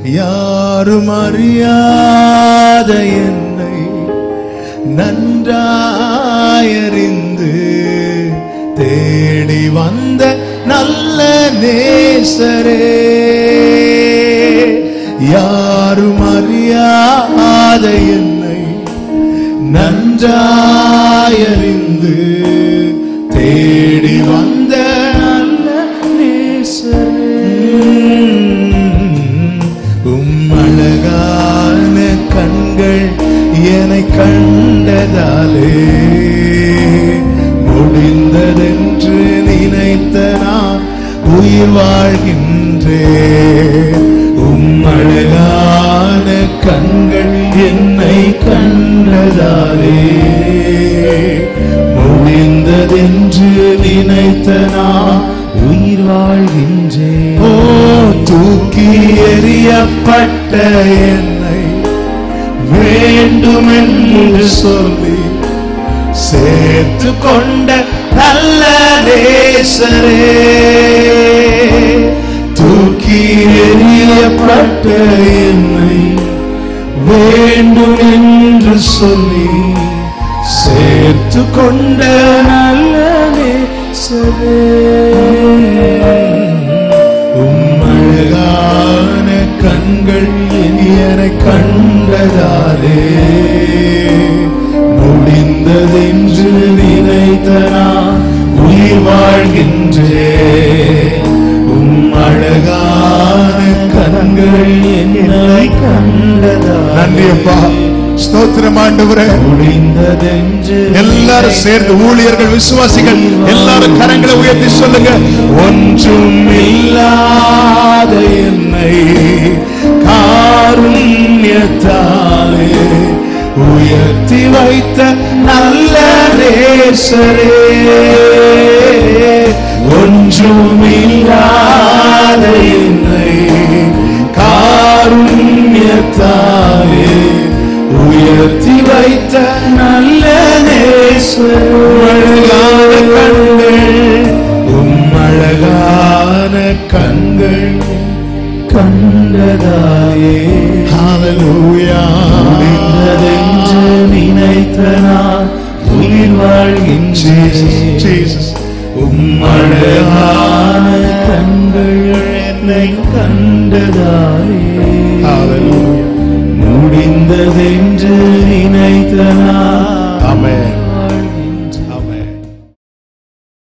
யாரும் அறியாத என்னை நன்றாயறிந்து தேடி வந்த நல்ல நேசரே யாரும் அறியாத என்னை நன்றாயறிந்து தேடி வந்த நல்ல உம் அழகான கண்கள் என்னை கண்டதாலே முடிந்ததென்று நினைத்த நான் உயிர் வாழ்கின்றேன் உம் அழகான கண்கள் என்னை கண்டதாலே முடிந்ததென்று நினைத்த நான் உயிர் வாழ்கின்றேன் ஓ தூக்கி எறியப்பட்ட என்னை வேண்டுமென்று சொல்லி சேர்த்து கொண்ட நல்ல நேசரே தூக்கி எறியப்பட்ட என்னை வேண்டும் என்று சொல்லி சேர்த்து கொண்ட நல்ல நேசரே உம் அழகான கண்கள் என்னை கண்டதாலே முடிந்ததென்று நினைத்த நான் உயிர் வாழ்கின்றேன் உம் அழகான கண்கள் என்னை கண்டதா நன்றி அப்பா ஸ்தோத்திரம் ஆண்டவரே முடிந்ததென்று எல்லாரும் சேர்ந்து ஊழியர்கள் விசுவாசிகள் எல்லாரும் கரங்களை உயர்த்தி சொல்லுங்க ஒன்றும் இல்லாத என்னை காருண்யத்தாலே உயர்த்தி வைத்த நல்ல நேசரே ஒன்றும் இல்லாத என்னை காருண்யத்தாலே உயர்த்தி வைத்த நல்ல நேசழகான கண்கள் உம் அழகான கண்கள் கண்டதாயே ஹalleluya முடிந்ததென்று நினைத்த நான் உயிர் வாழ்கின்றேன் Jesus உம் அழகான கண்கள் என்னை கண்டதாயே hallelujah முடிந்ததென்று நினைத்த நான் amen